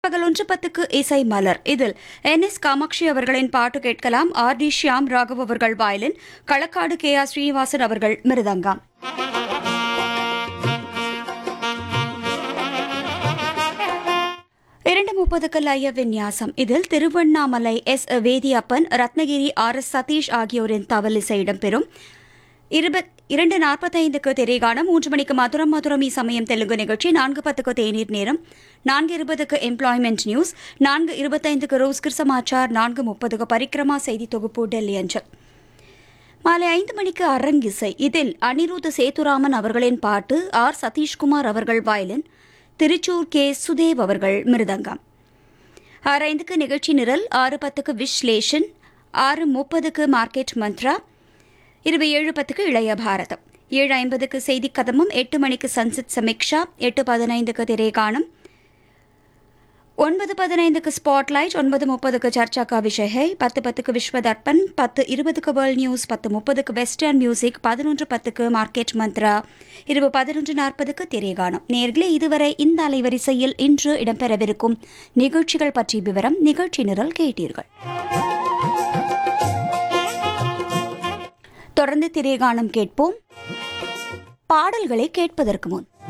பகல் ஒன்று பத்துக்கு இசை மலர் இதில் என் எஸ் காமாட்சி அவர்களின் பாட்டு கேட்கலாம் ஆர் டி ஷியாம் ராகவ் அவர்கள் violin Kalakkad K R Srinivasan அவர்கள் மிருதங்கம் இரண்டு முப்பதுக்கு லய விந்யாசம் இதில் Tiruvannamalai S Vediyappan Ratnagiri R S Satish ஆகியோரின் தவலிசை இடம்பெறும் இருபத் இரண்டு நாற்பத்தைந்துக்கு திரைகாணம் மூன்று மணிக்கு மதுரம் மதுரம் சமயம் தெலுங்கு நிகழ்ச்சி நான்கு பத்துக்கு தேநீர் நேரம் நான்கு இருபதுக்கு எம்ப்ளாய்மெண்ட் நியூஸ் நான்கு இருபத்தைந்துக்கு ரோஸ்கர் சமாச்சார் நான்கு முப்பதுக்கு பரிக்கிரமா செய்தி தொகுப்பு டெல்லி அஞ்சல் மாலை ஐந்து மணிக்கு அரங்கிசை இதில் அனிருத் சேதுராமன் அவர்களின் பாட்டு ஆர் சதீஷ்குமார் அவர்கள் வயலின் திருச்சூர் கே சுதேவ் அவர்கள் மிருதங்கம் ஆறு ஐந்துக்கு நிகழ்ச்சி நிரல் ஆறு பத்துக்கு விஸ்லேஷன் ஆறு முப்பதுக்கு மார்க்கெட் மந்த்ரா இருபது ஏழு பத்துக்கு இளைய பாரதம் ஏழு ஐம்பதுக்கு செய்தி கதமும் எட்டு மணிக்கு சன்சத் சமீக்ஷா எட்டு பதினைந்துக்கு திரைகாணம் ஒன்பது பதினைந்துக்கு ஸ்பாட்லைட் ஒன்பது முப்பதுக்கு சர்ச்சா கா விஷய பத்து பத்துக்கு விஸ்வ தர்ப்பன் பத்து இருபதுக்கு வேர்ல்ட் நியூஸ் பத்து முப்பதுக்கு வெஸ்டர்ன் மியூசிக் பதினொன்று பத்துக்கு மார்க்கெட் மந்த்ரா இரவு பதினொன்று நாற்பதுக்கு திரைகாணம் நேர்களே இதுவரை இந்த அலைவரிசையில் இன்று இடம்பெறவிருக்கும் நிகழ்ச்சிகள் பற்றி விவரம் நிகழ்ச்சி நிரல் கேட்டீர்கள் தொடர்ந்து திரைகாணம் கேட்போம் பாடல்களை கேட்பதற்கு முன்